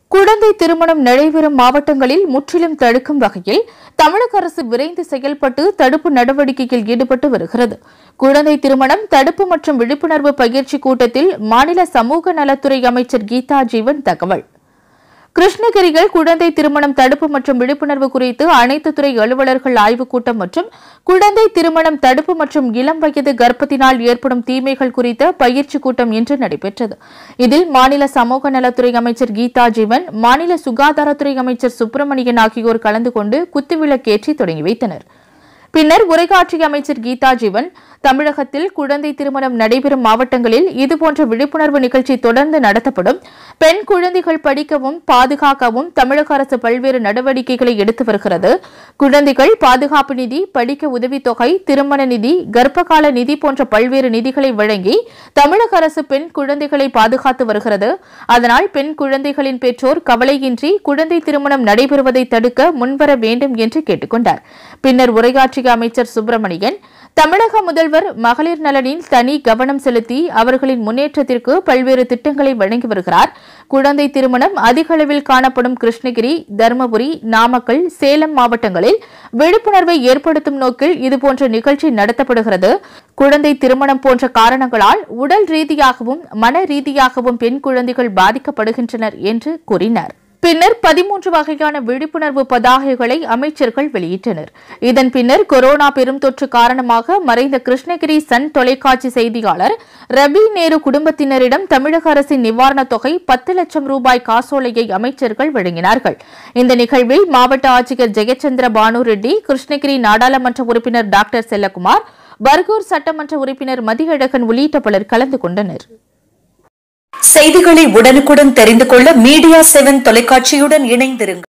குழந்தை திருமணம் நடைபெறும் மாவட்டங்களில் முற்றிலும் தடுக்கும் வகையில் தமிழக அரசு விரைந்து செயல்பட்டு தடுப்பு நடவடிக்கையில் ஈடுபட்டு வருகிறது குழந்தை திருமணம் தடுப்பு மற்றும் விழிப்புணர்வு பயிற்சி கூட்டத்தில் மாநில சமூக நலத்துறை அமைச்சர் கீதா ஜீவன் தகவல் கிருஷ்ணகிரியில் குழந்தை திருமணம் தடுப்பு மற்றும் விழிப்புணர்வு குறித்து அனைத்து துறை அலுவலர்கள் ஆய்வுக் கூட்டம் மற்றும் குழந்தை திருமணம் தடுப்பு மற்றும் இளம் வயது கர்ப்பத்தினால் ஏற்படும் தீமைகள் குறித்த பயிற்சி கூட்டம் இன்று நடைபெற்றது இதில் மாநில சமூக நலத்துறை அமைச்சர் கீதா ஜீவன் மாநில சுகாதாரத்துறை அமைச்சர் சுப்பிரமணியன் ஆகியோர் கலந்து கொண்டு குத்துவிளக்கேற்றி தொடங்கி வைத்தனர் பின்னர் உரையாற்றிய அமைச்சர் கீதா ஜீவன் தமிழகத்தில் குழந்தை திருமணம் நடைபெறும் மாவட்டங்களில் இதுபோன்ற விழிப்புணர்வு நிகழ்ச்சி தொடர்ந்து நடத்தப்படும் பெண் குழந்தைகள் படிக்கவும் பாதுகாக்கவும் தமிழக அரசு பல்வேறு நடவடிக்கைகளை எடுத்து வருகிறது குழந்தைகள் பாதுகாப்பு நிதி படிக்க உதவித்தொகை திருமண நிதி கர்ப்பகால நிதி போன்ற பல்வேறு நிதிகளை வழங்கி தமிழக அரசு பெண் குழந்தைகளை பாதுகாத்து வருகிறது அதனால் பெண் குழந்தைகளின் பெற்றோர் கவலையின்றி குழந்தை திருமணம் நடைபெறுவதை தடுக்க முன்வர வேண்டும் என்று கேட்டுக்கொண்டார் பின்னர் உரையாற்றிய அமைச்சர் சுப்பிரமணியன் தமிழக முதல்வர் மகளிர் நலனில் தனி கவனம் செலுத்தி அவர்களின் முன்னேற்றத்திற்கு பல்வேறு திட்டங்களை வழங்கி வருகிறார் குழந்தை திருமணம் அதிக அளவில் காணப்படும் கிருஷ்ணகிரி தருமபுரி நாமக்கல் சேலம் மாவட்டங்களில் விழிப்புணர்வை ஏற்படுத்தும் நோக்கில் இதுபோன்ற நிகழ்ச்சி நடத்தப்படுகிறது குழந்தை திருமணம் போன்ற காரணங்களால் உடல் ரீதியாகவும் மன ரீதியாகவும் பெண் குழந்தைகள் பாதிக்கப்படுகின்றனர் என்று கூறினார் பின்னர் பதிமூன்று வகையான விழிப்புணர்வு பதாகைகளை அமைச்சர்கள் வெளியிட்டனர் இதன் பின்னர் கொரோனா பெருந்தொற்று காரணமாக மறைந்த கிருஷ்ணகிரி சன் தொலைக்காட்சி செய்தியாளர் ரபி நேரு குடும்பத்தினரிடம் தமிழக அரசின் நிவாரணத் தொகை பத்து லட்சம் ரூபாய் காசோலையை அமைச்சர்கள் வழங்கினார்கள் இந்த நிகழ்வில் மாவட்ட ஆட்சியர் ஜெயச்சந்திர பானு ரெட்டி கிருஷ்ணகிரி நாடாளுமன்ற உறுப்பினர் டாக்டர் செல்லகுமார் பர்கூர் சட்டமன்ற உறுப்பினர் மதியழகன் உள்ளிட்ட பலர் கலந்து கொண்டனர் செய்திகளை உடனுக்குடன் தெரிந்து கொள்ள மீடியா செவன் தொலைக்காட்சியுடன் இணைந்திருங்கள்